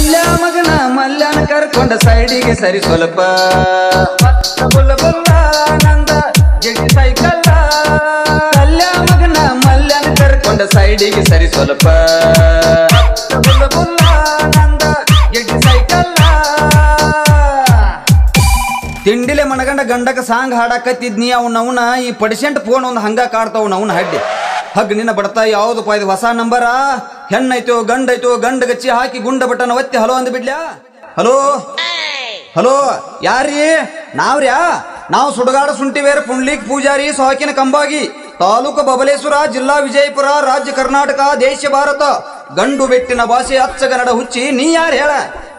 ಕಲ್ಯ ಮಗನ ಮಲ್ಯನ ಕರ್ಕೊಂಡ ಸೈಡಿಗೆ ಸರಿ ಸ್ವಲ್ಪ ಮತ್ತ ಬುಲ್ಲ ಬುಲ್ಲ ನಂದ ಜಗ್ಗಿ ಸೈಕಲ್ಲ ಕಲ್ಯ ಮಗನ ಮಲ್ಯನ ಕರ್ಕೊಂಡ ಸೈಡಿಗೆ ಸರಿ ಸ್ವಲ್ಪ ಮತ್ತ ಬುಲ್ಲ ಬುಲ್ಲ ನಂದ ಜಗ್ಗಿ ಸೈಕಲ್ಲ ತಿಂಡಿಲೆ ಮನಗಂಡ ಗಂಡಕ ಸಾಂಗ್ ಹಾಡಾಕತ್ತಿದ್ನಿ ಅವ್ನ ಅವನ ಈ ಪಡಿಸೆಂಟ್ ಫೋನ್ ಒಂದು ಹಂಗ ಕಾಡ್ತಾವ್ ಅವನ ಹಡ್ಡಿ ಹಗ್ ನಿನ್ನ ಬಡತಾ ಯಾವ್ದಪ್ಪ ಇದು ಹೊಸ ನಂಬರ ಹೆಣ್ಣೈತೋ ಗಂಡೈತೋ ಗಂಡ ಗಚ್ಚಿ ಹಾಕಿ ಗುಂಡ ಬಟನ್ ಒತ್ತಿ ಹಲೋ ಅಂದ್ ಬಿಡ್ಲ್ಯಾ ಹಲೋ ಹಲೋ ಯಾರೀ ನಾವ್ರ್ಯಾ ನಾವು ಸುಡಗಾಡ ಸುಂಟಿವೇರ ಪುಂಡ್ಲಿಕ್ ಪೂಜಾರಿ ಸೋಕಿನ ಕಂಬಾಗಿ ತಾಲೂಕು ಬಬಲೇಶ್ವರ ಜಿಲ್ಲಾ ವಿಜಯಪುರ ರಾಜ್ಯ ಕರ್ನಾಟಕ ದೇಶ ಭಾರತ ಗಂಡು ಬೆಟ್ಟಿನ ಭಾಷೆ ಅಚ್ಚಗನ್ನಡ ಹುಚ್ಚಿ ನೀ ಯಾರು ಹೇಳ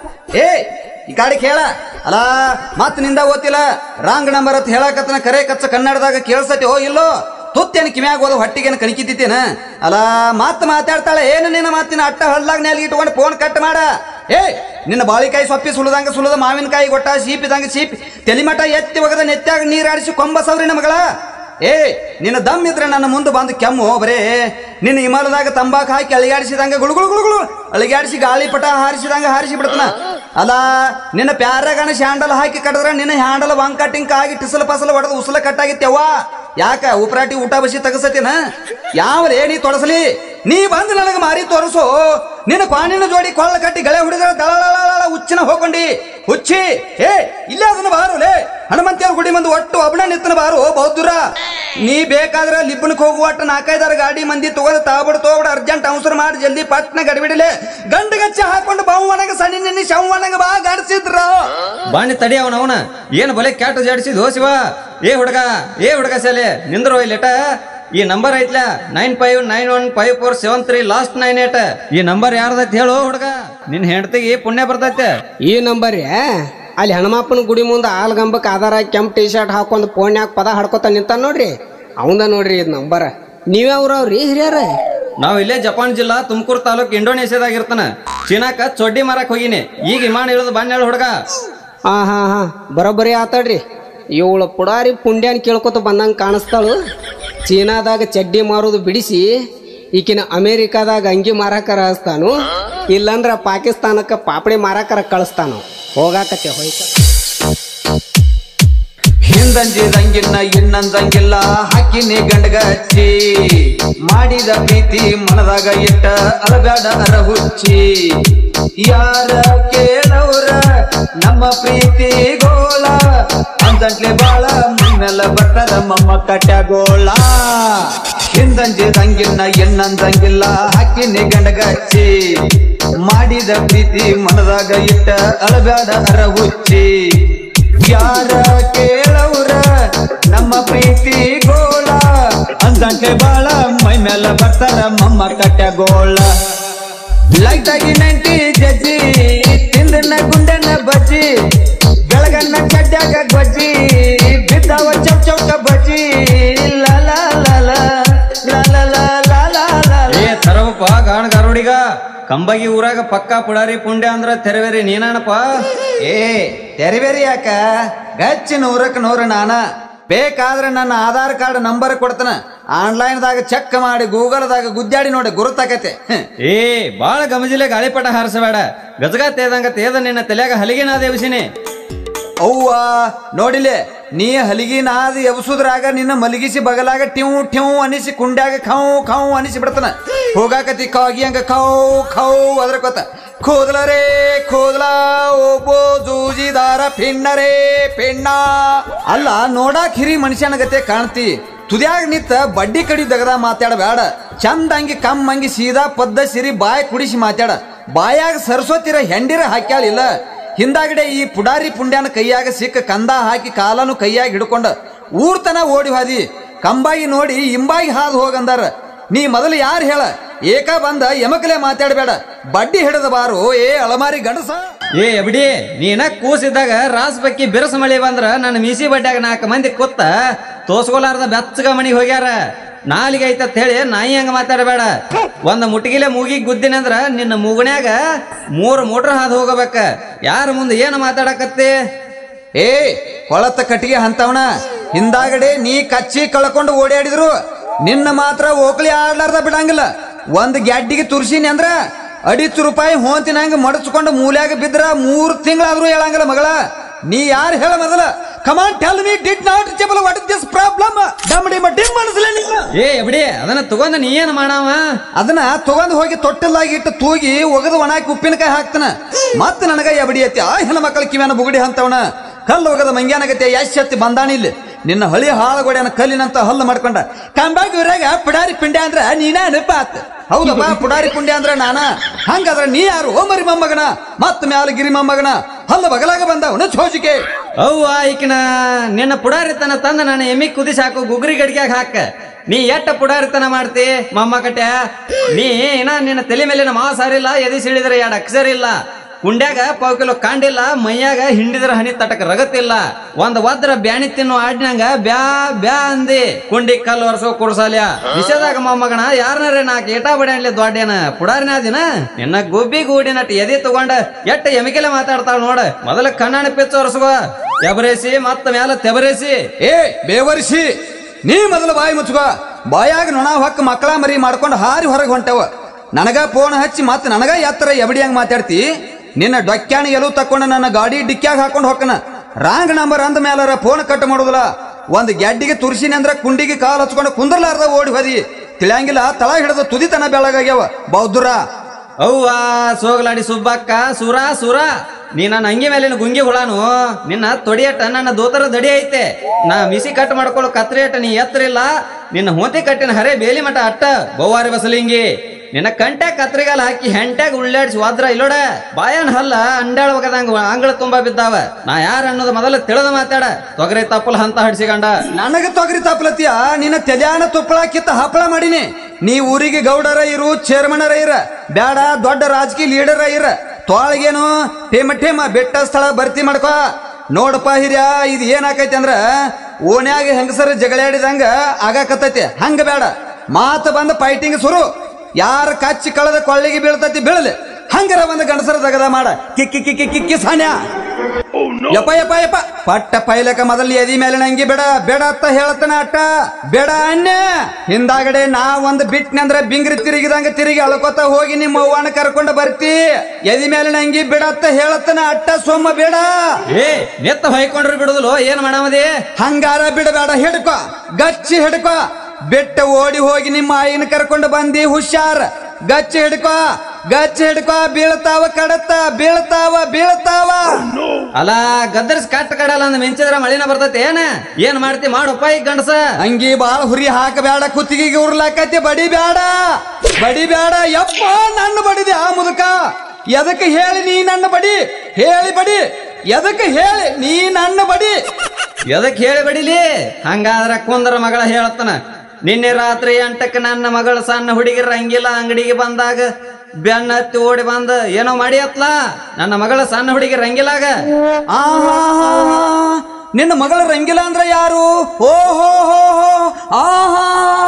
ಏ ಈ ಗಾಡಿ ಕೇಳ ಅಲ್ಲ ಮತ್ ನಿಂದ ಓದ್ತಿಲ್ಲ ರಾಂಗ್ ನಂಬರ್ ಅಂತ ಹೇಳಕತ್ತನ ಕರೆ ಕಚ್ಚ ಕನ್ನಡದಾಗ ಕೇಳ್ಸತಿ ಓ ಇಲ್ಲೋ ತುತ್ತೇನು ಕಿಮ್ಯಾಗ ಓದು ಹೊಟ್ಟಿಗೇನು ಕಣಕಿದ್ದೇನ ಅಲ್ಲ ಮಾತ್ ಮಾತಾಡ್ತಾಳೆ ಏನು ನಿನ್ನ ಮಾತಿನ ಅಟ್ಟ ಹಳ್ಳಾಗ ನೆಲ್ಗೆ ಇಟ್ಕೊಂಡು ಫೋನ್ ಕಟ್ ಮಾಡ ಏ ನಿನ್ನ ಬಾಳಿಕಾಯಿ ಸೊಪ್ಪಿ ಸುಲದಂಗ ಸುಲದ ಮಾವಿನಕಾಯಿ ಗೊಟ್ಟ ಸೀಪಿದಂಗ ಸೀಪಿ ತೆಲಿಮಠ ಎತ್ತಿ ಒಗದ ನೆತ್ತಾಗ ನೀರಾಡಿಸಿ ಕೊಂಬ ಸೌರಿನ ಮಗಳ ಏ ನಿನ್ನ ದಮ್ ಇದ್ರೆ ನನ್ನ ಮುಂದೆ ಬಂದು ಕೆಮ್ಮು ಬರೇ ನಿನ್ನ ಹಿಮಾಲದಾಗ ತಂಬಾಕು ಹಾಕಿ ಅಳಿಗಾಡಿಸಿದಂಗ ಗುಳು ಗುಳು ಗುಳು ಗುಳು ಅಳಿಗಾಡಿಸಿ ಗಾಳಿಪಟ ಹಾರಿಸಿದಂಗ ಹಾರಿಸಿ ಬಿಡ್ತಾನ ಅಲ್ಲ ನಿನ್ನ ಪ್ಯಾರಗಣ ಹ್ಯಾಂಡಲ್ ಹಾಕಿ ಕಟ್ಟಿದ್ರೆ ನಿನ್ನ ಹ್ಯಾಂಡಲ್ ವಾಂಗ್ ಕಟ್ಟಿಂಗ್ ಆಗಿ ಟಿಸಲ್ ಪಸಲ್ ಹೊಡೆದು ಉಸಲ ಕಟ್ಟಾಗಿತ್ತೆವ್ವ ಯಾಕ ಉಪರಾಟಿ ಊಟ ಬಸಿ ತಗಸತಿನ ಯಾವ್ರೇ ನೀ ತೊಡಸಲಿ ನೀ ಬಂದು ನನಗೆ ಮಾರಿ ತೋರಿಸು ನಿನ್ನ ಕ್ವಾಣಿನ ಜೋಡಿ ಕೊಳ್ಳ ಕಟ್ಟಿ ಗಳೆ ಹುಡಿದ್ರೆ ದಳ ಹುಚ್ಚಿನ ಹೋಗೊಂಡಿ ಹುಚ್ಚಿ ಏ ಇಲ್ಲೇ ಅದನ್ನ ಬಾರು ಲೇ ಹನುಮಂತಿಯವ್ರ ಗುಡಿ ಮಂದಿ ಒಟ್ಟು ಒಬ್ಬನ ನಿತ್ತನ ಬಾರು ಬೌದ್ಧರ ನೀ ಬೇಕಾದ್ರೆ ಲಿಬ್ಬನಕ್ ಹೋಗುವ ಒಟ್ಟು ನಾಲ್ಕೈದಾರು ಗಾಡಿ ಮಂದಿ ತಗೋದ ತಾಬಡ್ ತಗೋಬಿಡ ಅರ್ಜೆಂಟ್ ಅವಸರ ಮಾಡಿ ಜಲ್ದಿ ಪಟ್ನ ಗಡಿಬಿಡಲೆ ಗಂಡು ಗಚ್ಚ ಹಾಕೊಂಡು ಬಾವಣಗ ಸಣ್ಣ ನೆನ್ನಿ ಶವಣಗ ಬಾ ಗಡಿಸಿದ್ರ ಬಾಣಿ ತಡಿ ಅವನ ಅವನ ಏನು ಬಲೆ ಕ್ಯಾಟ್ ಜಾಡಿಸಿದ್ ಶಿವ ಏ ಹುಡುಗ ಏ ಹುಡುಗ ಶಾಲೆ ನಿಂದ್ರು ಲೇಟ ಈ ನಂಬರ್ ಐತ್ಲ nine five nine one five four seven three last nine eight ಈ ನಂಬರ್ ಯಾರ್ದೈತಿ ಹೇಳು ಹುಡುಗ ನಿನ್ ಹೆಂಡತಿಗೆ ಪುಣ್ಯ ಬರ್ತೈತೆ ಈ ನಂಬರ್ ಅಲ್ಲಿ ಹನುಮಪ್ಪನ ಗುಡಿ ಮುಂದೆ ಆಲ್ಗಂಬಕ್ಕೆ ಆಧಾರ ಕೆಂಪ್ ಟಿ ಶರ್ಟ್ ಹಾಕೊಂಡು ಫೋನ್ಯಾಗ ಪದ ಹಾಡ್ಕೊತ ನಿಂತ ನೋಡ್ರಿ ಅವಂದ ನೋಡ್ರಿ ಇದು ನಂಬರ್ ನೀವ್ಯಾವ್ರವ್ರಿ ಹಿರಿಯರ ನಾವ್ ಇಲ್ಲೇ ಜಪಾನ್ ಜಿಲ್ಲಾ ತುಮಕೂರು ತಾಲೂಕ್ ಇಂಡೋನೇಷ್ಯಾದಾಗ ಇರ್ತಾನ ಚೀನಾಕ ಚೊಡ್ಡಿ ಮಾರಕ್ ಹೋಗಿನಿ ಈಗ ವಿಮಾನ ಇಳಿದು ಬಂದ್ ಹೇಳು ಹುಡುಗ ಹಾ ಹಾ ಹಾ ಬರೋಬ್ಬರಿ ಆತಾಡ್ರಿ ಇವಳು ಪುಡಾರಿ ಪುಂಡ್ಯಾನ್ ಕೇಳ್ಕೊತ ಬಂದಂಗೆ ಕಾಣಿಸ್ತಾಳು ಚೀನಾದಾಗ ಚಡ್ಡಿ ಮಾರೋದು ಬಿಡಿಸಿ ಈಕಿನ ಅಮೇರಿಕಾದಾಗ ಅಂಗಿ ಮಾರಾಕರ ಹಸ್ತಾನು ಇಲ್ಲಂದ್ರ ಪಾಕಿಸ್ತಾನಕ್ಕೆ ಪಾಪಡಿ ಮಾರಾಕರ ಕಳಿಸ್ತಾನು ಹೋಗಾಕತ್ತೆ ಹೋಯ್ತ ಹಿಂದಂಜಿದಂಗಿನ್ನ ಇನ್ನಂದಂಗಿಲ್ಲ ಹಾಕಿನಿ ಗಂಡಗಚ್ಚಿ ಮಾಡಿದ ಪ್ರೀತಿ ಮನದಾಗ ಇಟ್ಟ ಅಲಬ್ಯಾಡ ಅರ ಹುಚ್ಚಿ ಯಾರ ಕೇಳವ್ರ ನಮ್ಮ ಪ್ರೀತಿ ಗೋಳ ಅಂತಂಟ್ಲೆ ಬಾಳ ಮುನ್ನೆಲ್ಲ ಬರ್ತಾರ ಮಮ್ಮ ಕಟ್ಯಾಗೋಳ ಹಿಂದಂಜಿದಂಗಿನ್ನ ಎನ್ನಂದಂಗಿಲ್ಲ ಹಾಕಿನಿ ಗಂಡಗಚ್ಚಿ ಮಾಡಿದ ಪ್ರೀತಿ ಮನದಾಗ ಇಟ್ಟ ಅಲಬ್ಯಾಡ ಅರ ಹುಚ್ಚಿ ಯಾರ ಕೇಳವ್ರ ನಮ್ಮ ಪ್ರೀತಿ ಗೋಳ ಅಂದಂಗೆ ಬಾಳ ಮೈ ಮೇಲ ಬರ್ತಾರ ಮಮ್ಮ ಕಟ್ಟ ಗೋಳ ಲೈಟ್ ಆಗಿ ನಂಟಿ ಜಜ್ಜಿ ತಿಂದನ ಗುಂಡನ ಬಜ್ಜಿ ಬೆಳಗನ್ನ ಚಡ್ಡಾಗ ಬಜ್ಜಿ ಬಿದ್ದಾವ ಚೌಕ್ ಚೌಕ ಬಜ್ಜಿ ಲಾ ಲಾ ಲಾ ಲಾ ಲಾ ಲಾ ಲಾ ಲಾ ಲಾ ಲಾ ಏ ತರವಪ್ಪ ಗಾಣ ಗಾರೋಡಿಗ ಕಂಬಗಿ ಊರಾಗ ಪಕ್ಕಾ ಪುಡಾರಿ ಪುಂಡ್ಯ ಅಂದ್ರ ತೆರವೇರಿ ನೀನಾನಪ್ಪ ಏ ತೆರಿಬೇರಿ ಯಾಕ ಗಚ್ಚಿ ನೂರಕ್ಕೆ ನೂರ ನಾನ ಬೇಕಾದ್ರೆ ನನ್ನ ಆಧಾರ್ ಕಾರ್ಡ್ ನಂಬರ್ ಕೊಡ್ತಾನ ಆನ್ಲೈನ್ದಾಗ ಚೆಕ್ ಮಾಡಿ ಗೂಗಲ್ದಾಗ ಗುದ್ದಾಡಿ ನೋಡಿ ಗುರುತಾಕೈತೆ ಹ್ಮ್. ಏ ಬಾಳ ಗಮಜಿಲೆ ಗಾಳಿಪಟ ಹಾರಿಸಬೇಡ ಗಜಗ ತೇದಂಗ ತೇದ ನಿನ್ನ ತಲೆಯಾಗ ಹಲಿಗೆನ ದೇವಸಿನಿ ಅವ್ವ ನೋಡಿಲೆ ನೀ ಹಲಿಗಿ ನಾದ ಎಬ್ಸುದ್ರಾಗ ನಿನ್ನ ಮಲಗಿಸಿ ಬಗಲಾಗ ಟಿವ್ ಟಿವ್ ಅನಿಸಿ ಕುಂಡ್ಯಾಗ ಖೌ ಖೌ ಅನಿಸಿ ಬಿಡ್ತಾನ ಹೋಗಾಕತಿ ಕಾಗಿ ಹಂಗ ಖೌ ಖೌ ಅದ್ರ ಕೊತ್ತ ಕೂದಲರೇ ಕೂದಲ ಓಬೋ ಜೂಜಿದಾರ ಪಿಣ್ಣರೇ ಪಿಣ್ಣ ಅಲ್ಲ ನೋಡಾಕ್ ಹಿರಿ ಮನುಷ್ಯನ ಗತೆ ಕಾಣ್ತಿ ತುದ್ಯಾಗ ನಿತ್ತ ಬಡ್ಡಿ ಕಡಿ ದಗದ ಮಾತಾಡಬೇಡ ಚಂದ ಹಂಗಿ ಕಮ್ ಹಂಗಿ ಸೀದಾ ಪದ್ದ ಸಿರಿ ಬಾಯಿ ಕುಡಿಸಿ ಮಾತಾಡ ಬಾಯಾಗ ಸರಸ್ವತಿರ ಹೆಂಡಿರ ಹಾಕ್ಯಾಳಿಲ್ಲ ಹಿಂದಾಗಡೆ ಈ ಪುಡಾರಿ ಪುಂಡ್ಯಾನ ಕೈಯಾಗ ಸಿಕ್ಕ ಕಂದ ಹಾಕಿ ಕಾಲನು ಕೈಯಾಗ ಹಿಡ್ಕೊಂಡ ಊರ್ತನ ಓಡಿ ಹಾದಿ ಕಂಬಾಗಿ ನೋಡಿ ಇಂಬಾಗಿ ಹಾದು ಹೋಗಂದಾರ ನೀ ಮೊದಲು ಯಾರು ಹೇಳ ಏಕ ಬಂದ ಎಮಕಲೆ ಮಾತಾಡಬೇಡ ಬಡ್ಡಿ ಹಿಡಿದ ಬಾರು ಏ ಅಳಮಾರಿ ಗಂಡಸ ಏ ಎಬಡಿ ನೀನ ಕೂಸಿದ್ದಾಗ ರಾಸ್ ಬಕ್ಕಿ ಬಿರಸ ಮಳಿ ಬಂದ್ರ ನನ್ನ ಮೀಸಿ ಬಡ್ಡ್ಯಾಗ ನಾಲ್ಕು ಮಂದಿ ಕೂತ ತೋಸ್ಕೊಲಾರ್ದ ಬೆಚ್ಚಗ ಮನಿಗೆ ಹೋಗ್ಯಾರ ನಾಲಿಗೆ ಐತತ್ ಹೇಳಿ ನಾಯಿ ಹಂಗ ಮಾತಾಡಬೇಡ ಒಂದ್ ಮುಟ್ಗಿಲೆ ಮೂಗಿ ಗುದ್ದಿನಂದ್ರ ನಿನ್ನ ಮೂಗನ್ಯಾಗ ಮೂರು ಮೋಟ್ರ್ ಹಾದು ಹೋಗಬೇಕ ಯಾರ ಮುಂದೆ ಏನು ಮಾತಾಡಕತ್ತಿ ಏ ಕೊಳತ ಕಟ್ಟಿಗೆ ಅಂತವನ ಹಿಂದಾಗಡೆ ನೀ ಕಚ್ಚಿ ಕಳ್ಕೊಂಡು ಓಡಾಡಿದ್ರು ನಿನ್ನ ಮಾತ್ರ ಓಕ್ಲಿ ಆಡ್ಲಾರ್ದ ಬಿಡಂಗಿಲ್ಲ ಒಂದ್ ಗ್ಯಾಡ್ಡಿಗೆ ತುರ್ಸಿನಿ ಅಂದ್ರ ಅಡಿತ್ತು ರೂಪಾಯಿ ಹೋಂತಿನಂಗ ಮಡಚ್ಕೊಂಡು ಮೂಲ್ಯಾಗ ಬಿದ್ರ ಮೂರ್ ತಿಂಗಳಾದ್ರೂ ಹೇಳಂಗಿಲ್ಲ ಮಗಳ ನೀ ಯಾರು ಹೇಳ ಮೊದಲ come on tell me did not reachable what is this problem ಡಮ್ ಡಿಮ್ ಡಿಮ್ ಮನಸ್ಲೆ ನಿನ್ನ ಏ ಎಬ್ಡಿ ಅದನ್ನ ತಗೊಂಡ ನೀ ಏನ್ ಮಾಡಾವ ಅದನ್ನ ತಗೊಂಡ್ ಹೋಗಿ ತೊಟ್ಟಲ್ಲಾಗಿ ಇಟ್ಟು ತೂಗಿ ಒಗದು ಒಣಾಕಿ ಉಪ್ಪಿನಕಾಯಿ ಹಾಕ್ತಾನ ಮತ್ತ ನನಗ ಎಬಡಿ ಐತಿ ಆ ಹೆಣ್ಣು ಮಕ್ಕಳ ಕಿವಿಯನ್ನ ಬುಗುಡಿ ಅಂತವನ ಕಲ್ಲು ಒಗದ ಮಂಗ್ಯಾನಗತ್ತೆ ಎಷ್ಟ್ ಹತ್ತಿ ಬಂದಾನಿ ಇಲ್ಲಿ ನಿನ್ನ ಹಳಿ ಹಾಳಗೊಡೆಯನ್ನ ಕಲ್ಲಿನಂತ ಹಲ್ಲು ಮಾಡ್ಕೊಂಡ ಕಂಬಾಗ ಇವ್ರಾಗ ಪುಡಾರಿ ಪಿಂಡ್ಯ ಅಂದ್ರ ನೀನ ನೆನಪ ಆತ್ ಹೌದಪ್ಪ ಪುಡಾರಿ ಪುಂಡ್ಯ ಅಂದ್ರ ನಾನ ಹಂಗಾದ್ರ ನೀ ಯಾರು ಓ ಮರಿ ಮೊಮ್ಮಗನ ಮತ್ತ ಮ್ಯಾಲ ಗಿರಿ ಮೊಮ್ಮಗನ ಹಲ್ಲು ಬಗಲಾಗ ಬಂದವನ ಚೋಜಿಕೆ ಅವ್ವ ಈಕಿನ ನಿನ್ನ ಪುಡಾರಿತನ ತಂದ ನಾನು ಎಮ್ಮಿ ಕುದಿಸಿ ಹಾಕು ಗುಗ್ರಿ ಗಡಿಗ್ಯಾಗ ಹಾಕ ನೀ ಎಟ್ಟ ಪುಡಾರಿತನ ಮಾಡ್ತಿ ಮಮ್ಮ ಕಟ್ಯ ನೀ ಇನ್ನ ನಿನ್ನ ತಲೆ ಮೇಲಿನ ಮಾವ ಸಾರಿಲ್ಲ ಎದಿ ಸಿಳಿದ್ರೆ ಎರಡು ಅಕ್ಷರ ಇಲ್ಲ ಕುಂಡ್ಯಾಗ ಪಾವ್ ಕಿಲೋ ಕಾಂಡಿಲ್ಲ ಮೈಯಾಗ ಹಿಂಡಿದ್ರ ಹನಿ ತಟಕ ರಗತ್ತಿಲ್ಲ ಒಂದ್ ಒದ್ರ ಬ್ಯಾಣಿ ತಿನ್ನು ಆಡ್ನಂಗ ಬ್ಯಾ ಬ್ಯಾ ಅಂದಿ ಕುಂಡಿ ಕಲ್ಲು ವರ್ಷೋ ಕುಡ್ಸಾಲ್ಯ ವಿಷಯದಾಗ ಮೊಮ್ಮಗನ ಯಾರನಾರೇ ನಾಕ್ ಏಟಾ ಬಡ್ಯಾನ್ಲಿ ದೊಡ್ಡೇನ ಪುಡಾರಿನ ದಿನ ನಿನ್ನ ಗುಬ್ಬಿ ಗೂಡಿ ನಟ್ ಎದಿ ತಗೊಂಡ ಎಟ್ಟ ಎಮಿಕೆಲೆ ಮಾತಾಡ್ತಾಳ ನೋಡ ಮೊದಲ ಕಣ್ಣಾಣ ಪಿಚ್ಚ ಒರ್ಸುವ ಎಬರೇಸಿ ಮತ್ತ ಮ್ಯಾಲ ತೆಬರೇಸಿ ಏ ಬೇವರಿಸಿ ನೀ ಮೊದಲು ಬಾಯಿ ಮುಚ್ಚುವ ಬಾಯಾಗ ನೊಣ ಹೊಕ್ಕ ಮಕ್ಕಳ ಮರಿ ಮಾಡ್ಕೊಂಡು ಹಾರಿ ಹೊರಗೆ ಹೊಂಟವ ನನಗ ಫೋನ್ ಹಚ್ಚಿ ಮತ್ತೆ ನನಗ ಎತ್ತರ ಎಬಡಿ ಹಂಗ ಮಾತಾಡ್ತಿ ನಿನ್ನ ಡೊಕ್ಕ್ಯಾನ ಎಲು ತಕೊಂಡು ನನ್ನ ಗಾಡಿ ಡಿಕ್ಕ್ಯಾಗ ಹಾಕೊಂಡು ಹೊಕ್ಕನ ರಾಂಗ್ ನಂಬರ್ ಅಂದ ಮೇಲಾರ ಫೋನ್ ಕಟ್ ಮಾಡುದಿಲ್ಲ ಒಂದ್ ಗೆಡ್ಡಿಗೆ ತುರ್ಸಿನಿ ಅಂದ್ರ ಕುಂಡಿಗೆ ಕಾಲ್ ಹಚ್ಕೊಂಡು ಕುಂದ್ರಲಾರ್ದ ಓಡಿ ಹೋದಿ ತಿಳಿಯಂಗಿಲ್ಲ ತಳ ಹಿಡಿದ ತುದಿತನ ಬೆಳಗಾಗ್ಯಾವ ಬೌದ್ಧರ ಅವ್ವ ಸೋಗಲಾಡಿ ಸುಬ್ಬಕ್ಕ ಸುರ ಸುರ ನೀ ನನ್ನ ಅಂಗಿ ಮೇಲಿನ ಗುಂಗಿ ಹುಳಾನು ನಿನ್ನ ತೊಡಿಯಟ ನನ್ನ ದೋತರ ದಡಿ ಐತೆ ನಾ ಮಿಸಿ ಕಟ್ ಮಾಡ್ಕೊಳ್ಳೋ ಕತ್ರಿ ಅಟ್ಟ ನೀ ಎತ್ತರ ಇಲ್ಲ ನಿನ್ನ ಹೋತಿ ಕಟ್ಟಿನ ಹರೆ ಬೇಲಿ ಮಠ ಅಟ್ಟ ಬೌವಾರಿ ಬಸಲಿಂಗಿ ನಿನ್ನ ಕಂಟ್ಯಾಗ ಕತ್ರಿಗಾಲ ಹಾಕಿ ಹೆಂಟ್ಯಾಗ ಉಳ್ಳಾಡ್ಸಿ ವಾದ್ರ ಇಲ್ಲೋಡ ಬಾಯನ್ ಹಲ್ಲ ಅಂಡಾಳ ಒಗದಂಗ ಆಂಗಳ ತುಂಬಾ ಬಿದ್ದಾವ ನಾ ಯಾರ ಅನ್ನೋದು ಮೊದಲು ತಿಳಿದ ಮಾತಾಡ ತೊಗರಿ ತಪ್ಪಲ್ ಹಂತ ಹಡ್ಸಿಕೊಂಡ ನನಗ ತೊಗರಿ ತಪ್ಪಲತಿಯ ನಿನ್ನ ತೆಲ್ಯಾನ ತುಪ್ಪಳ ಕಿತ್ತ ಹಪ್ಪಳ ಮಾಡಿನಿ ನೀ ಊರಿಗೆ ಗೌಡರ ಇರು ಚೇರ್ಮನರ ಇರ ಬ್ಯಾಡ ದೊಡ್ಡ ರಾಜಕೀಯ ಲೀಡರ ಇರ ತೋಳಗೇನು ಟೇಮ ಟೇಮ ಬೆಟ್ಟ ಸ್ಥಳ ಭರ್ತಿ ಮಾಡ್ಕೋ ನೋಡಪ್ಪ ಹಿರಿಯ ಇದು ಏನಾಕೈತಿ ಅಂದ್ರ ಓನ್ಯಾಗ ಹೆಂಗಸರ ಜಗಳಾಡಿದಂಗ ಆಗಾಕತ್ತೈತಿ ಹಂಗ ಬೇಡ ಮಾತು ಬಂದ ಫೈಟಿಂಗ್ ಸುರು ಯಾರ ಕಚ್ಚಿ ಕಳೆದ ಕೊಳ್ಳಿಗೆ ಬೀಳ್ತೈತಿ ಬೀಳಲಿ ಹಂಗರ ಒಂದು ಗಂಡಸರ ದಗದ ಮಾಡ ಕಿಕ್ಕಿ ಕಿಕ್ಕಿ ಕಿಕ್ಕಿ ಸಾನ್ಯ ಯಪ್ಪ ಯಪ್ಪ ಯಪ್ಪ ಪಟ್ಟ ಪೈಲಕ ಮೊದಲು ಎದಿ ಮೇಲೆ ನಂಗಿ ಬೇಡ ಬೇಡ ಅಂತ ಹೇಳತನ ಅಟ್ಟ ಬೇಡ ಅನ್ಯ ಹಿಂದಾಗಡೆ ನಾ ಒಂದ್ ಬಿಟ್ನಂದ್ರ ಬಿಂಗ್ರಿ ತಿರುಗಿದಂಗ ತಿರುಗಿ ಅಳ್ಕೋತ ಹೋಗಿ ನಿಮ್ಮ ಅವ್ವನ ಕರ್ಕೊಂಡು ಬರ್ತಿ ಎದಿ ಮೇಲೆ ನಂಗಿ ಬೇಡ ಅಂತ ಹೇಳತನ ಅಟ್ಟ ಸೊಮ್ಮ ಬೇಡ ಏ ನೆತ್ತ ಹೊಯ್ಕೊಂಡ್ರು ಬಿಡುದಿಲ್ಲೋ ಏನ್ ಮಾಡಾಮದಿ ಹಂಗಾರ ಬಿಡಬೇಡ ಹಿಡ್ಕೊ ಗಚ್ಚಿ ಹಿಡ್ಕೊ ಬೆಟ್ಟ ಓಡಿ ಹೋಗಿ ನಿಮ್ಮ ಆಯಿನ ಕರ್ಕೊಂಡು ಬಂದಿ ಹುಷಾರ್ ಗಚ್ಚಿ ಹಿಡ್ಕೊ ಗಚ್ಚಿ ಹಿಡ್ಕೊ ಬೀಳ್ತಾವ ಕಡತ್ತ ಬೀಳ್ತಾವ ಬೀಳ್ತಾವ ಅಲ್ಲ ಗದ್ದರ್ಸ್ ಕಟ್ ಕಡಲ್ಲ ಅಂದ್ ಮಿಂಚಿದ್ರ ಮಳಿನ ಬರ್ತೈತಿ ಏನ ಏನ್ ಮಾಡ್ತಿ ಮಾಡಪ್ಪ ಈ ಗಂಡಸ ಅಂಗಿ ಬಾಳ ಹುರಿ ಹಾಕಬೇಡ ಕುತ್ತಿಗೆಗೆ ಉರ್ಲಾಕತಿ ಬಡಿ ಬೇಡ ಬಡಿ ಬೇಡ ಯಪ್ಪ ನನ್ನ ಬಡಿದೆ ಆ ಮುದುಕ ಎದಕ್ಕೆ ಹೇಳಿ ನೀ ನನ್ನ ಬಡಿ ಹೇಳಿ ಬಡಿ ಎದಕ್ಕೆ ಹೇಳಿ ನೀ ನನ್ನ ಬಡಿ ಎದಕ್ ಹೇಳಿ ಬಡಿಲಿ ಹಂಗಾದ್ರ ಕುಂದರ ಮಗಳ ಹೇಳತ್ತನ ನಿನ್ನೆ ರಾತ್ರಿ ಎಂಟಕ್ಕೆ ನನ್ನ ಮಗಳ ಸಣ್ಣ ಹುಡುಗಿ ರಂಗಿಲ್ಲ ಅಂಗಡಿಗೆ ಬಂದಾಗ ಬೆನ್ನ ಹತ್ತಿ ಓಡಿ ಬಂದ ಏನೋ ಮಾಡಿ ಅತ್ಲ ನನ್ನ ಮಗಳ ಸಣ್ಣ ಹುಡುಗಿ ರಂಗಿಲಾಗ ಆಹಾ ನಿನ್ನ ಮಗಳ ರಂಗಿಲ್ಲ ಅಂದ್ರ ಯಾರು ಓ ಹೋ ಹೋ ಹೋ ಆಹಾ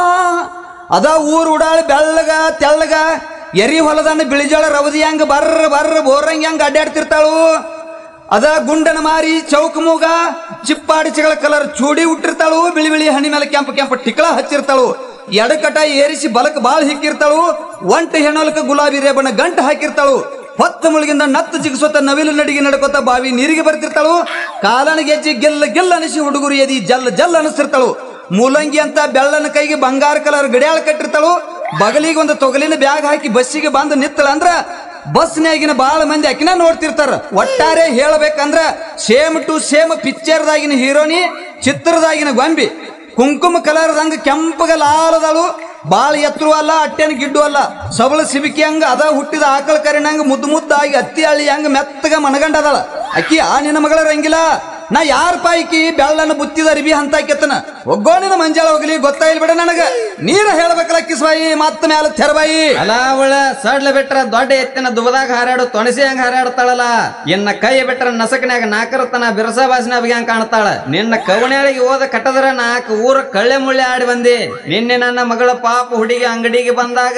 ಅದ ಊರ್ ಉಡಾಳಿ ಬೆಳ್ಳಗ ತೆಳ್ಳಗ ಎರಿ ಹೊಲದನ್ನ ಬಿಳಿಜೋಳ ರವದಿ ಹಂಗ ಬರ್ರ ಬರ್ರ ಬೋರಂಗಿ ಹಂಗ ಅಡ್ಡಾಡ್ತಿರ್ತಾಳು ಅದ ಗುಂಡನ ಮಾರಿ ಚೌಕ ಮೂಗ ಚಿಪ್ಪಾಡಿಸಿಗಳ ಕಲರ್ ಚೂಡಿ ಹುಟ್ಟಿರ್ತಾಳು ಬಿಳಿ ಬಿಳಿ ಹನಿ ಮೇಲೆ ಕೆಂಪು ಕೆಂಪು ಟಿಕ್ಳ ಹಚ್ಚಿರ್ತಾಳು ಎಡಕಟ ಏರಿಸಿ ಬಲಕ್ ಬಾಳ್ ಹಿಕ್ಕಿರ್ತಾಳು ಒಂಟ ಹೆಣ್ಣೊಲಕ ಗುಲಾಬಿ ರೇಬಣ್ಣ ಗಂಟ ಹಾಕಿರ್ತಾಳು ಹೊತ್ತ ಮುಳುಗಿಂದ ನತ್ತು ಜಿಗಿಸೋತ ನವಿಲು ನಡಿಗೆ ನಡ್ಕೋತ ಬಾವಿ ನೀರಿಗೆ ಬರ್ತಿರ್ತಾಳು ಕಾಲನ ಗೆಜ್ಜಿ ಗೆಲ್ಲ ಗೆಲ್ಲ ಅನಿಸಿ ಹುಡುಗರು ಎದಿ ಜಲ್ ಜಲ್ ಅನಿಸ್ತಿರ್ತಾಳು ಮೂಲಂಗಿ ಅಂತ ಬೆಳ್ಳನ ಕೈಗೆ ಬಂಗಾರ ಕಲರ್ ಗಡಿಯಾಳ ಕಟ್ಟಿರ್ತಾಳು ಬಗಲಿಗೆ ಒಂದು ತೊಗಲಿನ ಬ್ಯಾಗ್ ಹಾಕಿ ಬಸ್ಸಿಗೆ ಬಂದು ನಿತ್ತಳ ಅಂದ್ರ ಬಸ್ನ್ಯಾಗಿನ ಬಾಳ ಮಂದಿ ಆಕಿನ ನೋಡ್ತಿರ್ತಾರ ಒಟ್ಟಾರೆ ಹೇಳ್ಬೇಕಂದ್ರ ಸೇಮ್ ಟು ಸೇಮ್ ಪಿಕ್ಚರ್ದಾಗಿನ ಹೀರೋನಿ ಚಿತ್ರದಾಗಿನ ಗೊಂಬಿ ಕುಂಕುಮ ಕಲರ್ದಂಗ ಕೆಂಪಗ ಲಾಲದಳು ಬಾಳ ಎತ್ತರು ಅಲ್ಲ ಅಟ್ಟೆನ ಗಿಡ್ಡು ಅಲ್ಲ ಸಬಳ ಸಿಬಿಕಿ ಹಂಗ ಅದ ಹುಟ್ಟಿದ ಆಕಳ ಕರಿನಂಗ ಮುದ್ದು ಮುದ್ದಾಗಿ ಅತ್ತಿ ಹಳ್ಳಿ ಹಂಗ ಮೆತ್ತಗ ಮನಗಂಡದಳ ಅಕ್ಕಿ ಆ ನಿನ್ನ ಮಗಳ ರಂಗಿಲ್ಲ ನಾ ಯಾರ ಪಾಯ್ಕಿ ಬೆಳ್ಳನ ಬುತ್ತಿದ ಅರಿಬಿ ಅಂತ ಕೆತ್ತನ ಒಗ್ಗೋಣಿನ ಮಂಜಾಳ ಹೋಗ್ಲಿ ಗೊತ್ತಾಯಿಲ್ ಬಿಡ ನನಗ ನೀರ ಹೇಳ್ಬೇಕಲ್ಲ ಕಿಸ್ಬಾಯಿ ಮತ್ತ ಮ್ಯಾಲ ತೆರಬಾಯಿ ಅಲ್ಲ ಅವಳ ಸಡ್ಲ ಬಿಟ್ರ ದೊಡ್ಡ ಎತ್ತಿನ ದುಬದಾಗ ಹಾರಾಡು ತೊಣಸಿ ಹಂಗ ಹಾರಾಡ್ತಾಳಲ್ಲ ಇನ್ನ ಕೈ ಬಿಟ್ರ ನಸಕನ್ಯಾಗ ನಾಕರತನ ಬಿರಸ ಬಾಸಿನ ಹಂಗ ಕಾಣ್ತಾಳ ನಿನ್ನ ಕವಣ್ಯಾಳಿಗೆ ಹೋದ ಕಟ್ಟದ್ರ ನಾಲ್ಕು ಊರ ಕಳ್ಳೆ ಮುಳ್ಳೆ ಆಡಿ ಬಂದಿ ನಿನ್ನೆ ನನ್ನ ಮಗಳ ಪಾಪ ಹುಡುಗಿ ಅಂಗಡಿಗೆ ಬಂದಾಗ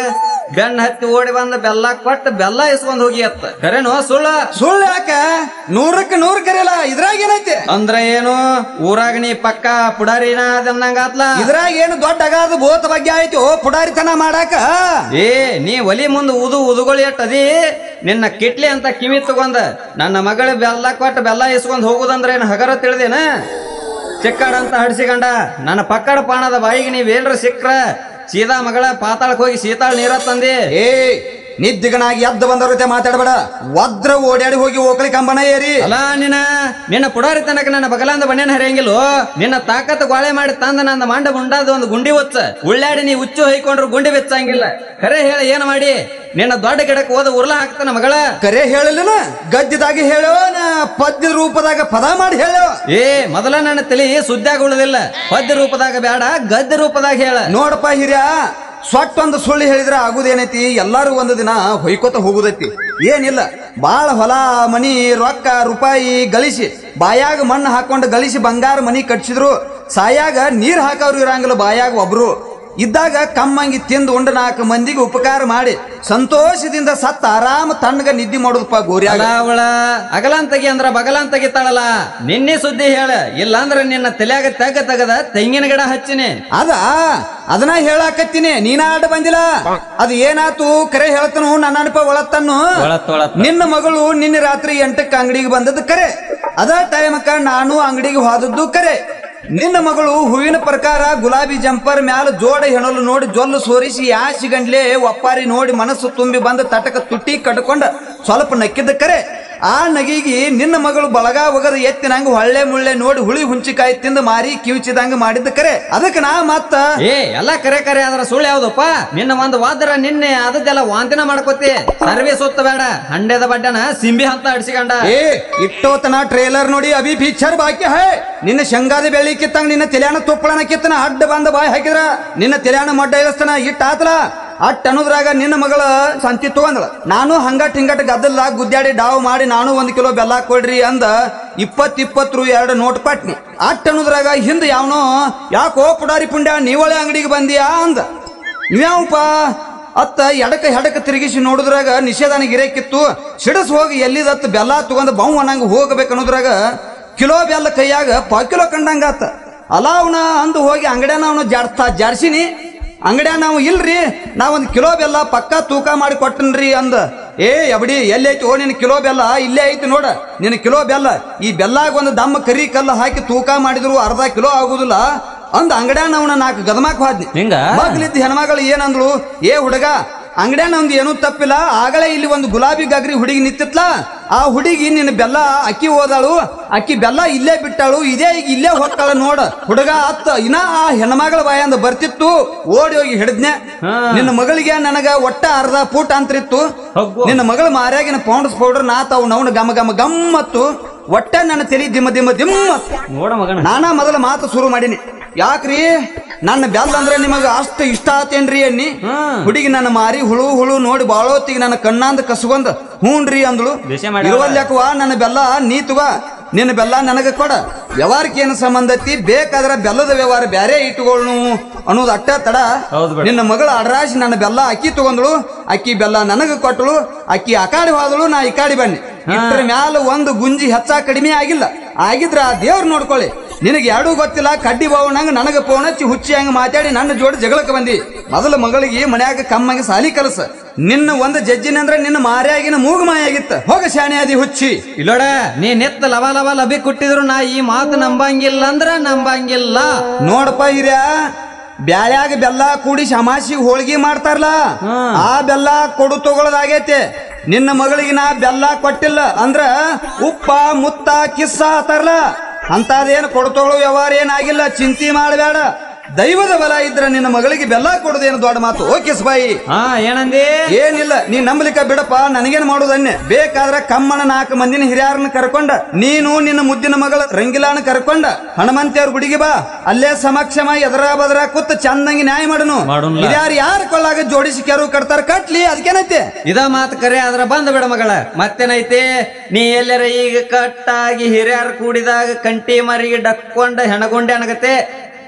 ಬೆನ್ನ ಹತ್ತಿ ಓಡಿ ಬಂದ ಬೆಲ್ಲ ಕೊಟ್ಟು ಬೆಲ್ಲ ಇಸ್ಕೊಂಡ್ ಹೋಗಿ ಅತ್ತ ಕರೆನೋ ಸುಳ್ಳ ಸುಳ್ಳು ಯಾಕ ನೂರಕ್ಕೆ ನೂರು ಕರೆಯಲ್ಲ ಇದ್ರಾಗ ಏನೈತಿ ಅಂದ್ರ ಏನು ಊರಾಗ ನೀ ಪಕ್ಕ ಪುಡಾರಿನ ಅದಂದಂಗಾತ್ಲ ಇದ್ರಾಗ ಏನು ದೊಡ್ಡ ಅಗಾದ ಬೋತ ಬಗ್ಗೆ ಆಯ್ತು ಪುಡಾರಿತನ ಮಾಡಾಕ ಏ ನೀ ಒಲಿ ಮುಂದ ಉದು ಉದುಗಳು ಎಟ್ಟದಿ ನಿನ್ನ ಕಿಟ್ಲಿ ಅಂತ ಕಿವಿ ತಗೊಂಡ ನನ್ನ ಮಗಳ ಬೆಲ್ಲ ಕೊಟ್ಟು ಬೆಲ್ಲ ಇಸ್ಕೊಂಡ್ ಹೋಗುದಂದ್ರ ಏನ್ ಹಗರ ತಿಳಿದೇನ ಚಿಕ್ಕಾಡಂತ ಹಡಿಸಿಕೊಂಡ ನನ್ನ ಪಕ್ಕಡ ಪಾಣದ ಬಾಯಿಗೆ ನೀವೇನ್ರ ಸಿಕ್ರ ಸೀದಾ ಮಗಳ ಪಾತಾಳಕ್ ಹೋಗಿ ಸೀತಾಳ ನೀರ ತಂದಿ ಏ ನಿದ್ದಿಗನಾಗಿ ಎದ್ದು ಬಂದವ್ರ ಮಾತಾಡಬೇಡ ಒದ್ರ ಓಡ್ಯಾಡಿ ಹೋಗಿ ಓಕಳಿ ಕಂಬನ ಏರಿ ಅಲ್ಲ ನಿನ್ನ ನಿನ್ನ ಪುಡಾರಿ ತನಕ ನನ್ನ ಬಗಲಂದ ಬಣ್ಣ ಹರಿಯಂಗಿಲ್ಲೋ ನಿನ್ನ ತಾಕತ್ ಗೋಳೆ ಮಾಡಿ ತಂದ ನನ್ನ ಮಂಡ ಮುಂಡಾದ ಒಂದು ಗುಂಡಿ ಒಚ್ಚ ಉಳ್ಳಾಡಿ ನೀ ಹುಚ್ಚು ಹೊಯ್ಕೊಂಡ್ರು ಗುಂಡಿ ಬೆಚ್ಚಂಗಿಲ್ಲ ಖರೆ ಹೇಳ ಏನ್ ಮಾಡಿ ನಿನ್ನ ದೊಡ್ಡ ಗಿಡಕ್ಕೆ ಹೋದ ಉರ್ಲ ಹಾಕ್ತಾನ ಮಗಳ ಕರೆ ಹೇಳಿಲ್ಲನ ಗದ್ಯದಾಗ ಹೇಳೋ ನಾ ಪದ್ಯದ ರೂಪದಾಗ ಪದ ಮಾಡಿ ಹೇಳೋ ಏ ಮೊದಲ ನನ್ನ ತಲಿ ಸುದ್ದಾಗ ಉಳಿದಿಲ್ಲ ಪದ್ಯ ರೂಪದಾಗ ಬೇಡ ಗದ್ಯ ರೂಪದಾಗ ಹೇಳ ನೋಡಪ್ಪ ಹಿರಿಯ ಸೊಟ್ಟೊಂದು ಸುಳ್ಳು ಹೇಳಿದ್ರೆ ಆಗುದೇನೈತಿ ಎಲ್ಲಾರು ಒಂದು ದಿನ ಹೊಯ್ಕೋತ ಹೋಗುದೈತಿ ಏನಿಲ್ಲ ಬಾಳ ಹೊಲ ಮನಿ ರೊಕ್ಕ ರೂಪಾಯಿ ಗಳಿಸಿ ಬಾಯಾಗ ಮಣ್ಣು ಹಾಕೊಂಡು ಗಳಿಸಿ ಬಂಗಾರ ಮನಿ ಕಟ್ಸಿದ್ರು ಸಾಯಾಗ ನೀರ್ ಹಾಕವ್ರು ಇರಂಗಿಲ್ಲ ಬಾಯಾಗ ಒಬ್ರು ಇದ್ದಾಗ ಕಮ್ಮಂಗಿ ತಿಂದು ಉಂಡ ನಾಲ್ಕು ಮಂದಿಗೆ ಉಪಕಾರ ಮಾಡಿ ಸಂತೋಷದಿಂದ ಸತ್ತ ಆರಾಮ ತಣ್ಣಗ ನಿದ್ದೆ ಮಾಡೋದಪ್ಪ ಗೋರ್ಯಾಗ ಅಲ್ಲ ಅವಳ ಅಗಲಾಂತಗಿ ಅಂದ್ರ ಬಗಲಾಂತಗಿ ತಾಳಲ್ಲ ನಿನ್ನೆ ಸುದ್ದಿ ಹೇಳ ಇಲ್ಲಾಂದ್ರ ನಿನ್ನ ತಲೆಯಾಗ ತೆಗ ತೆಗದ ತೆಂಗಿನ ಗಿಡ ಹಚ್ಚಿನಿ ಅದ ಅದನ್ನ ಹೇಳಾಕತ್ತೀನಿ ನೀನ ಆಡ ಬಂದಿಲ್ಲ ಅದು ಏನಾತು ಕರೆ ಹೇಳ್ತನು ನನ್ನ ಅನಪ ಒಳತ್ತನ್ನು ಒಳತ್ ಒಳತ್ ನಿನ್ನ ಮಗಳು ನಿನ್ನೆ ರಾತ್ರಿ ಎಂಟಕ್ಕೆ ಅಂಗಡಿಗೆ ಬಂದದ್ದು ಕರೆ ಅದ ಟೈಮಕ್ಕ ನಾನು ಅಂಗಡಿಗೆ ಹೋದದ್ದು ಕರೆ ನಿನ್ನ ಮಗಳು ಹೂವಿನ ಪ್ರಕಾರ ಗುಲಾಬಿ ಜಂಪರ್ ಮ್ಯಾಲ ಜೋಡ ಹೆಣಲು ನೋಡಿ ಜೊಲ್ಲು ಸೋರಿಸಿ ಯಾಸಿ ಗಂಡ್ಲೆ ಒಪ್ಪಾರಿ ನೋಡಿ ಮನಸ್ಸು ತುಂಬಿ ಬಂದ ತಟಕ ತುಟಿ ಕಟ್ಕೊಂಡ ಸ್ವಲ್ಪ ನಕ್ಕಿದ್ದ ಕರೆ ಆ ನಗಿಗೆ ನಿನ್ನ ಮಗಳು ಬಳಗ ಒಗದ ಎತ್ತಿನಂಗ ಹೊಳ್ಳೆ ಮುಳ್ಳೆ ನೋಡಿ ಹುಳಿ ಹುಂಚಿಕಾಯಿ ತಿಂದು ಮಾರಿ ಕಿವಿಚಿದಂಗ ಮಾಡಿದ್ದ ಕರೆ ಅದಕ್ಕೆ ನಾ ಮತ್ತ ಏ ಎಲ್ಲ ಕರೆ ಕರೆ ಅದ್ರ ಸುಳ್ಳು ಯಾವ್ದಪ್ಪ ನಿನ್ನ ಒಂದು ವಾದ್ರ ನಿನ್ನೆ ಅದಕ್ಕೆಲ್ಲ ವಾಂತಿನ ಮಾಡ್ಕೋತಿ ಸರ್ವೆ ಸುತ್ತ ಬೇಡ ಹಂಡೆದ ಬಡ್ಡನ ಸಿಂಬಿ ಅಂತ ಅಡ್ಸಿಕೊಂಡ ಏ ಇಟ್ಟೋತನ ಟ್ರೇಲರ್ ನೋಡಿ ಅಭಿ ಪಿಕ್ಚರ್ ಬಾಕಿ ಹೈ ನಿನ್ನ ಶಂಗಾದ ಬೆಳಿ ಕಿತ್ತಂಗ ನಿನ್ನ ತೆಲ್ಯಾಣ ತುಪ್ಪಳನ ಕಿತ್ತನ ಅಡ್ಡ ಬಂದ ಬಾಯ್ ಹಾಕಿದ್ರ ನಿನ್ನ ತೆಲ್ಯಾಣ ಮಡ್ಡ ಇಳಿಸ್ತಾನ ಇಟ್ಟ ಆತಲ ಅಟ್ ಅನ್ನೋದ್ರಾಗ ನಿನ್ನ ಮಗಳ ಸಂತಿ ತಗೊಂದಳ ನಾನು ಹಂಗಟ್ ಹಿಂಗಟ್ ಗದ್ದಲ್ದಾಗ ಗುದ್ದಾಡಿ ಡಾವ್ ಮಾಡಿ ನಾನು ಒಂದ್ ಕಿಲೋ ಬೆಲ್ಲ ಕೊಡ್ರಿ ಅಂದ ಇಪ್ಪತ್ ಇಪ್ಪತ್ತು ರು ಎರಡು ನೋಟ್ ಪಟ್ನಿ ಅಟ್ ಅನ್ನೋದ್ರಾಗ ಹಿಂದ ಯಾವನೋ ಯಾಕೋ ಪುಡಾರಿ ಪುಂಡ್ಯ ನೀವಳೆ ಅಂಗಡಿಗೆ ಬಂದಿಯಾ ಅಂದ ಇವ್ಯಾವಪ್ಪ ಅತ್ತ ಎಡಕ ಹೆಡಕ ತಿರುಗಿಸಿ ನೋಡಿದ್ರಾಗ ನಿಷೇಧಾನ ಗಿರೇಕಿತ್ತು ಸಿಡಸ್ ಹೋಗಿ ಎಲ್ಲಿದತ್ತ ಬೆಲ್ಲ ತಗೊಂಡ್ ಬೌ ಅನ್ನಂಗ ಹೋಗ್ಬೇಕು ಅನ್ನೋದ್ರಾಗ ಕಿಲೋ ಬೆಲ್ಲ ಕೈಯಾಗ ಪಾ ಕಿಲೋ ಕಂಡಂಗಾತ ಅಲ್ಲ ಅವನ ಅಂದು ಹೋಗಿ ಅಂಗಡ್ಯಾನ ಅವನು ಜಾಡ್ತಾ ಜಾಡ್ಸಿನಿ ಅಂಗಡ್ಯಾನ ನಾವು ಇಲ್ರಿ ನಾ ಒಂದ್ ಕಿಲೋ ಬೆಲ್ಲ ಪಕ್ಕಾ ತೂಕ ಮಾಡಿ ಕೊಟ್ಟನ್ರಿ ಅಂದ ಏ ಅಬಡಿ ಎಲ್ಲೈತಿ ಓ ನಿನ್ ಕಿಲೋ ಬೆಲ್ಲ ಇಲ್ಲೇ ಐತಿ ನೋಡ ನಿನ್ ಕಿಲೋ ಬೆಲ್ಲ ಈ ಬೆಲ್ಲಾಗ ಒಂದು ದಮ್ಮ ಕರಿ ಕಲ್ಲ ಹಾಕಿ ತೂಕ ಮಾಡಿದ್ರು ಅರ್ಧ ಕಿಲೋ ಆಗುದಿಲ್ಲ ಅಂದ ಅಂಗಡ್ಯಾನ ಅವನ ನಾಲ್ಕು ಗದಮಾಕ್ ಹೋದ್ನಿ ಹಿಂಗ? ಮಗ್ಲಿದ್ದ ಹೆಣ್ಮಗಳು ಏನಂದ್ಳು ಏ ಹುಡುಗ ಅಂಗಡ್ಯಾನ ಒಂದು ಏನೂ ತಪ್ಪಿಲ್ಲ ಆಗಲೇ ಇಲ್ಲಿ ಒಂದು ಗುಲಾಬಿ ಗಗ್ರಿ ಹುಡುಗಿ ನಿಂತಿತ್ಲ ಆ ಹುಡುಗಿ ನಿನ್ನ ಬೆಲ್ಲ ಅಕ್ಕಿ ಹೋದಾಳು ಅಕ್ಕಿ ಬೆಲ್ಲ ಇಲ್ಲೇ ಬಿಟ್ಟಾಳು ಇದೇ ಈಗ ಇಲ್ಲೇ ಹೊಕ್ಕಾಳ ನೋಡ ಹುಡುಗ ಅತ್ತ ಇನ್ನ ಆ ಹೆಣ್ಮಗಳ ಬಾಯಂದ ಬರ್ತಿತ್ತು ಓಡಿ ಹೋಗಿ ಹಿಡಿದ್ನೆ ನಿನ್ನ ಮಗಳಿಗೆ ನನಗ ಒಟ್ಟ ಅರ್ಧ ಫೂಟ್ ಅಂತ್ರಿತ್ತು ಹಗ್ಗು. ನಿನ್ನ ಮಗಳ ಮಾರ್ಯಾಗಿನ ಪೌಂಡ್ಸ್ ಪೌಡರ್ ನಾತಾವು ನವನ ಗಮ ಗಮ ಗಮ್ಮತ್ತು ಒಟ್ಟ ನನ್ನ ತಲಿ ದಿಮ್ಮ ದಿಮ್ಮ ದಿಮ್ಮತ್ತು ನೋಡ ಮಗನ ನಾನಾ ಮೊದಲ ಮಾತು ಶುರು ಮಾಡೀನಿ ಯಾಕ್ರಿ ನನ್ನ ಬೆಲ್ಲ ಅಂದ್ರೆ ನಿಮಗ ಅಷ್ಟು ಇಷ್ಟ ಆತೇನ್ರಿ ಅನ್ನಿ ಹ್ಮ್. ಹುಡುಗಿ ನನ್ನ ಮಾರಿ ಹುಳು ಹುಳು ನೋಡಿ ಬಾಳೋತ್ತಿಗೆ ನನ್ನ ಕಣ್ಣಾಂದ ಕಸ್ಕೊಂಡ್ ಹೂನ್ರಿ ಅಂದ್ಳು ಬೇಷೆ ಮಾಡ್ಯಾಳ. ಇರುವಲ್ಯಾಕವ ನನ್ನ ಬೆಲ್ಲ ನೀ ತಗ ನಿನ್ನ ಬೆಲ್ಲ ನನಗ ಕೊಡ ವ್ಯವಹಾರಕ್ಕೆ ಏನು ಸಂಬಂಧ ಐತಿ ಬೇಕಾದ್ರೆ ಬೆಲ್ಲದ ವ್ಯವಹಾರ ಬ್ಯಾರೆ ಇಟ್ಟುಕೊಳ್ಳು ಅನ್ನೋದು ಅಟ್ಟ ತಡ ಹೌದು ಬಿಡು. ನಿನ್ನ ಮಗಳ ಅಡ್ರಾಶಿ ನನ್ನ ಬೆಲ್ಲ ಅಕ್ಕಿ ತಗೊಂಡ್ಳು ಅಕ್ಕಿ ಬೆಲ್ಲ ನನಗ ಕೊಟ್ಟಳು ಅಕ್ಕಿ ಆ ಕಾಡಿ ಹೋದಳು ನಾ ಈ ಕಾಡಿ ಬನ್ನಿ ಇದ್ರ ಮ್ಯಾಲ ಒಂದು ಗುಂಜಿ ಹೆಚ್ಚ ಕಡಿಮೆ ಆಗಿಲ್ಲ ಆಗಿದ್ರ ಆ ದೇವ್ರು ನೋಡ್ಕೊಳ್ಳಿ ನಿನಗೆ ಎರಡೂ ಗೊತ್ತಿಲ್ಲ ಕಡ್ಡಿ ಬಾವಣಂಗ ನನಗ ಫೋನ್ ಹಚ್ಚಿ ಹುಚ್ಚಿ ಹಂಗ ಮಾತಾಡಿ ನನ್ನ ಜೋಡಿ ಜಗಳಕ್ಕೆ ಬಂದಿ ಮೊದಲ ಮಗಳಿಗೆ ಮನ್ಯಾಗ ಕಮ್ಮಂಗೆ ಸಾಲಿ ಕಲಸ ನಿನ್ನ ಒಂದು ಜಜ್ಜಿನಂದ್ರ ನಿನ್ನ ಮಾರ್ಯಾಗಿನ ಮೂಗು ಮಾಯಾಗಿತ್ತ ಹೋಗ ಶಾಣೆ ಆದಿ ಹುಚ್ಚಿ ಇಲ್ಲೋಡ ನೀ ನೆತ್ತ ಲವ ಲವ ಲಬಿ ಕೊಟ್ಟಿದ್ರು ನಾ ಈ ಮಾತು ನಂಬಂಗಿಲ್ಲ ಅಂದ್ರ ನಂಬಂಗಿಲ್ಲ ನೋಡಪ್ಪ ಹಿರಿಯ ಬ್ಯಾಳ್ಯಾಗ ಬೆಲ್ಲ ಕೂಡಿ ಶಮಾಸಿಗೆ ಹೋಳಿಗೆ ಮಾಡ್ತಾರಲ್ಲ ಹ್ಮ್. ಆ ಬೆಲ್ಲ ಕೊಡು ತಗೊಳ್ಳೋದಾಗೈತೆ ನಿನ್ನ ಮಗಳಿಗೆ ನಾ ಬೆಲ್ಲ ಕೊಟ್ಟಿಲ್ಲ ಅಂದ್ರ ಉಪ್ಪ ಮುತ್ತ ಕಿಸ್ಸ ಆತಾರಲ್ಲ ಅಂತದೇನು ಕೊಡು ತಗೊಳ್ಳೋ ವ್ಯವಹಾರ ಏನಾಗಿಲ್ಲ ಚಿಂತೆ ಮಾಡಬೇಡ ದೈವದ ಬಲ ಇದ್ರ ನಿನ್ನ ಮಗಳಿಗೆ ಬೆಲ್ಲ ಕೊಡೋದೇನು ದೊಡ್ಡ ಮಾತು ಓ ಕಿಸ್ಬಾಯಿ ಹಾ ಏನಂದಿ ಏನಿಲ್ಲ ನೀ ನಂಬಲಿಕ್ಕ ಬಿಡಪ್ಪ ನನಗೇನ್ ಮಾಡೋದನ್ನೆ ಬೇಕಾದ್ರ ಕಮ್ಮನ ನಾಲ್ಕು ಮಂದಿನ ಹಿರಿಯರನ್ನ ಕರ್ಕೊಂಡ ನೀನು ನಿನ್ನ ಮುದ್ದಿನ ಮಗಳ ರಂಗಿಲಾನ ಕರ್ಕೊಂಡ ಹನುಮಂತಿಯವ್ರ ಗುಡಿಗೆ ಬಾ ಅಲ್ಲೇ ಸಮಕ್ಷಮ ಎದರ ಬದರ ಕೂತ್ ಚಂದಂಗಿ ನ್ಯಾಯ ಮಾಡನು ಮಾಡೋಣ. ಹಿರಿಯರು ಯಾರ ಕೊಳ್ಳಾಗ ಜೋಡಿಸಿ ಕೆರು ಕಟ್ತಾರ ಕಟ್ಲಿ ಅದಕ್ಕೇನೈತೆ ಇದ ಮಾತು ಕರೆ ಆದ್ರ ಬಂದ ಬಿಡ ಮಗಳ ಮತ್ತೇನೈತಿ ನೀ ಎಲ್ಲರ ಈಗ ಕಟ್ಟಾಗಿ ಹಿರಿಯರ್ ಕೂಡಿದಾಗ ಕಂಟಿ ಮರಿಗೆ ಡಕ್ಕೊಂಡ ಹೆಣಗೊಂಡೆ ಅನಗತೆ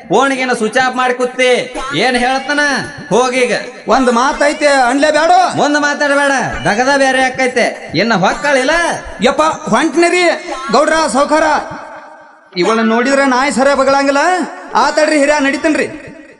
ಫೋನ್ಗೇನ ಸ್ವಿಚ್ ಆಫ್ ಮಾಡಿ ಕೂತಿ ಏನ್ ಹೇಳ್ತಾನ ಹೋಗೀಗ ಒಂದ್ ಮಾತೈತೆ ಅನ್ಲೇ ಬ್ಯಾಡೋ ಮುಂದೆ ಮಾತಾಡಬೇಡ ದಗದ ಬೇರೆ ಆಕೈತೆ ಇನ್ನ ಹೊಕ್ಕಳಿಲ್ಲ ಯಪ್ಪ ಹೊಂಟ್ನಿರಿ ಗೌಡ್ರ ಸೌಖಾರ ಇವಳನ್ನ ನೋಡಿದ್ರೆ ನಾಯಿ ಸರ ಬಗಳಂಗಿಲ್ಲ ಆತಡ್ರಿ ಹಿರಿಯ ನಡಿತನ್ರಿ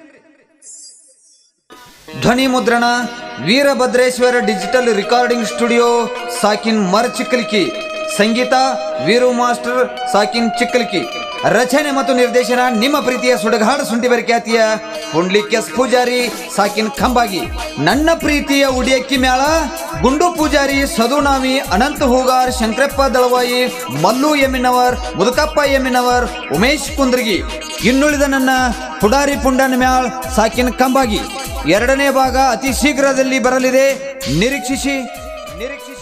ಧ್ವನಿ ಮುದ್ರಣ ವೀರಭದ್ರೇಶ್ವರ ಡಿಜಿಟಲ್ ರೆಕಾರ್ಡಿಂಗ್ ಸ್ಟುಡಿಯೋ ಸಾಕಿನ್ ಮರ್ ಚಿಕ್ಕಲ್ಕಿ ಸಂಗೀತ ವೀರು ಮಾಸ್ಟರ್ ಸಾಕಿನ್ ಚಿಕ್ಕಲ್ಕಿ ರಚನೆ ಮತ್ತು ನಿರ್ದೇಶನ ನಿಮ್ಮ ಪ್ರೀತಿಯ ಸುಡಗಾಡ ಸುಂಟಿ ಖ್ಯಾತಿಯ ಪುಂಡ್ಲಿಕ್ ಎಸ್ ಪೂಜಾರಿ ಸಾಕಿನ್ ಖಂಬಾಗಿ ನನ್ನ ಪ್ರೀತಿಯ ಉಡಿಯಕ್ಕಿ ಮ್ಯಾಳ ಗುಂಡು ಪೂಜಾರಿ ಸದುನಾಮಿ ಅನಂತ ಹೂಗಾರ್ ಶಂಕರಪ್ಪ ದಳವಾಯಿ ಮಲ್ಲು ಎಮ್ಮಿನವರ್ ಮುದುಕಪ್ಪ ಎಮ್ಮಿನವರ್ ಉಮೇಶ್ ಕುಂದ್ರಗಿ ಇನ್ನುಳಿದ ನನ್ನ ಪುಡಾರಿ ಪುಂಡನ ಮ್ಯಾಳ್ ಸಾಕಿನ್ ಕಂಬಾಗಿ ಎರಡನೇ ಭಾಗ ಅತಿ ಶೀಘ್ರದಲ್ಲಿ ಬರಲಿದೆ ನಿರೀಕ್ಷಿಸಿ ನಿರೀಕ್ಷಿಸಿ